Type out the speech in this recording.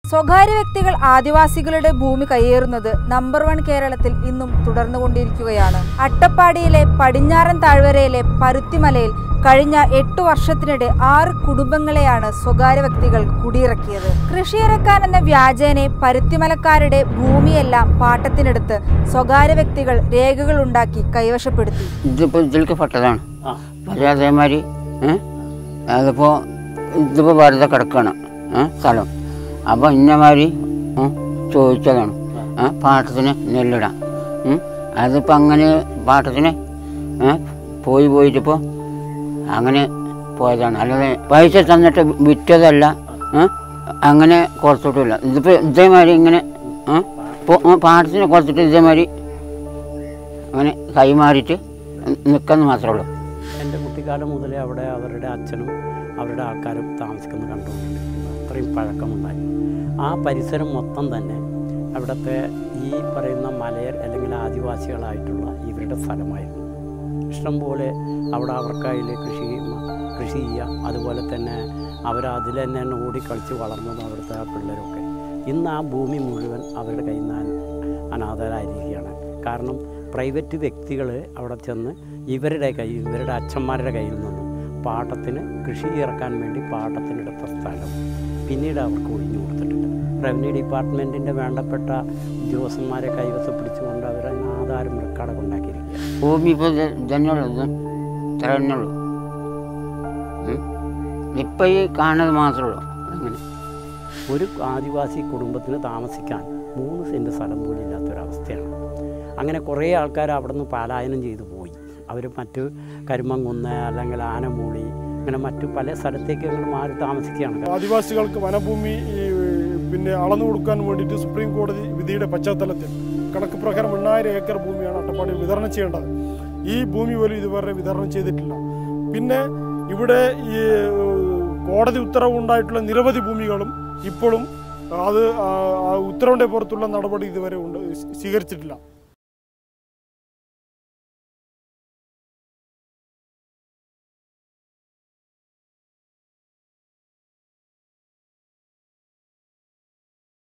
സ്വകാര്യ വ്യക്തികൾ ആദിവാസികളുടെ ഭൂമി കയ്യേറുന്നത് നമ്പർ വൺ കേരളത്തിൽ ഇന്നും തുടർന്നുകൊണ്ടിരിക്കുകയാണ് അട്ടപ്പാടിയിലെ പടിഞ്ഞാറൻ താഴ്വരയിലെ പരുത്തിമലയിൽ കഴിഞ്ഞ എട്ടു വർഷത്തിനിടെ ആറ് കുടുംബങ്ങളെയാണ് സ്വകാര്യ വ്യക്തികൾ കുടിയിറക്കിയത് കൃഷിയിറക്കാൻ എന്ന വ്യാജേനെ പരുത്തിമലക്കാരുടെ ഭൂമിയെല്ലാം പാട്ടത്തിനെടുത്ത് സ്വകാര്യ വ്യക്തികൾ രേഖകൾ ഉണ്ടാക്കി കൈവശപ്പെടുത്തി ഇതിപ്പോൾ ഇതിലേക്ക് പെട്ടതാണ് പക്ഷേ അതേമാതിരി ഏ അതിപ്പോൾ ഇതിപ്പോൾ വെറുതെ കിടക്കണം ഏ സ്ഥലം അപ്പോൾ ഇന്നമാതിരി ഉം, ചോദിച്ചതാണ് ഏ പാട്ടത്തിന് നെല്ലിടാം ഉം. അതിപ്പോൾ അങ്ങനെ പാട്ടത്തിന് ഏ പോയി പോയിട്ടിപ്പോൾ അങ്ങനെ പോയതാണ് അല്ലാതെ പൈസ തന്നിട്ട് വിറ്റതല്ല ഏ അങ്ങനെ കൊടുത്തിട്ടില്ല ഇതിപ്പോൾ ഇതേമാതിരി ഇങ്ങനെ ഏ പോ- ഏ, പാട്ടത്തിന് കൊടുത്തിട്ട് ഇതേമാതിരി അങ്ങനെ കൈമാറിയിട്ട് നിൽക്കുന്ന മാത്രമേ ഉള്ളൂ എൻ്റെ കുട്ടിക്കാലം മുതലേ അവിടെ അവരുടെ അച്ഛനും അവരുടെ ആൾക്കാരും താമസിക്കുന്നത് കണ്ടുകൊണ്ടിട്ടുണ്ട് അത്രയും പഴക്കമുണ്ടായി ആ പരിസരം മൊത്തം തന്നെ അവിടുത്തെ ഈ പറയുന്ന മലയർ അല്ലെങ്കിൽ ആദിവാസികളായിട്ടുള്ള ഇവരുടെ സ്ഥലമായിരുന്നു ഇഷ്ടംപോലെ അവിടെ അവർക്കതിൽ കൃഷി ചെയ്യുന്ന- കൃഷി ചെയ്യുക അതുപോലെ തന്നെ അവർ അതിൽ തന്നെ ഓടിക്കളിച്ച് വളർന്നത് അവിടുത്തെ ആ പിള്ളേരൊക്കെ ഇന്ന് ആ ഭൂമി മുഴുവൻ അവരുടെ കയ്യിൽ നിന്ന് അനാഥരായിരിക്കുകയാണ് കാരണം പ്രൈവറ്റ് വ്യക്തികൾ അവിടെ ചെന്ന് ഇവരുടെ കയ്യിൽ ഇവരുടെ അച്ഛന്മാരുടെ കയ്യിൽ നിന്നും പാട്ടത്തിന് കൃഷി ഇറക്കാൻ വേണ്ടി പാട്ടത്തിനെടുത്ത സ്ഥലം പിന്നീട് അവർക്ക് ഒഴിഞ്ഞു കൊടുത്തിട്ടുണ്ട് റവന്യൂ ഡിപ്പാർട്ട്മെൻറ്റിൻ്റെ വേണ്ടപ്പെട്ട ഉദ്യോഗസ്ഥന്മാരെ കൈവശം പിടിച്ചുകൊണ്ട് അവരെ ആധാരം റെക്കോർഡൊക്കെ ഉണ്ടാക്കിയിരിക്കുക ഭൂമി ഇപ്പോൾ തന്നെയുള്ളൂ ഇത് ഇത്ര തന്നെയുള്ളൂ ഇപ്പം ഈ കാണുന്നത് മാത്രമേ ഉള്ളൂ അങ്ങനെ ഒരു ആദിവാസി കുടുംബത്തിന് താമസിക്കാൻ മൂന്ന് സെൻറ്റ് സ്ഥലം പോലും ഇല്ലാത്തൊരവസ്ഥയാണ് അങ്ങനെ കുറേ ആൾക്കാർ അവിടെ നിന്ന് പലായനം ചെയ്തു പോയി അവർ മറ്റ് കരിമങ്കുന്ന് അല്ലെങ്കിൽ ആനമൂളി അങ്ങനെ മറ്റു പല സ്ഥലത്തേക്ക് അങ്ങനെ മാറി താമസിക്കുകയാണ് ആദിവാസികൾക്ക് വനഭൂമി ഈ, പിന്നെ അളന്നു കൊടുക്കാൻ വേണ്ടിയിട്ട് സുപ്രീം കോടതി വിധിയുടെ പശ്ചാത്തലത്തിൽ കണക്ക് പ്രകാരം എണ്ണായിരം ഏക്കർ ഭൂമിയാണ് അട്ടപ്പാടിയിൽ വിതരണം ചെയ്യേണ്ടത് ഈ ഭൂമി പോലും ഇതുവരെ വിതരണം ചെയ്തിട്ടില്ല പിന്നെ ഇവിടെ ഈ കോടതി ഉത്തരവ് ഉണ്ടായിട്ടുള്ള നിരവധി ഭൂമികളും ഇപ്പോഴും അത് ആ, ആ ഉത്തരവിൻ്റെ പുറത്തുള്ള നടപടി ഇതുവരെ ഉണ്ട് സ്വീകരിച്ചിട്ടില്ല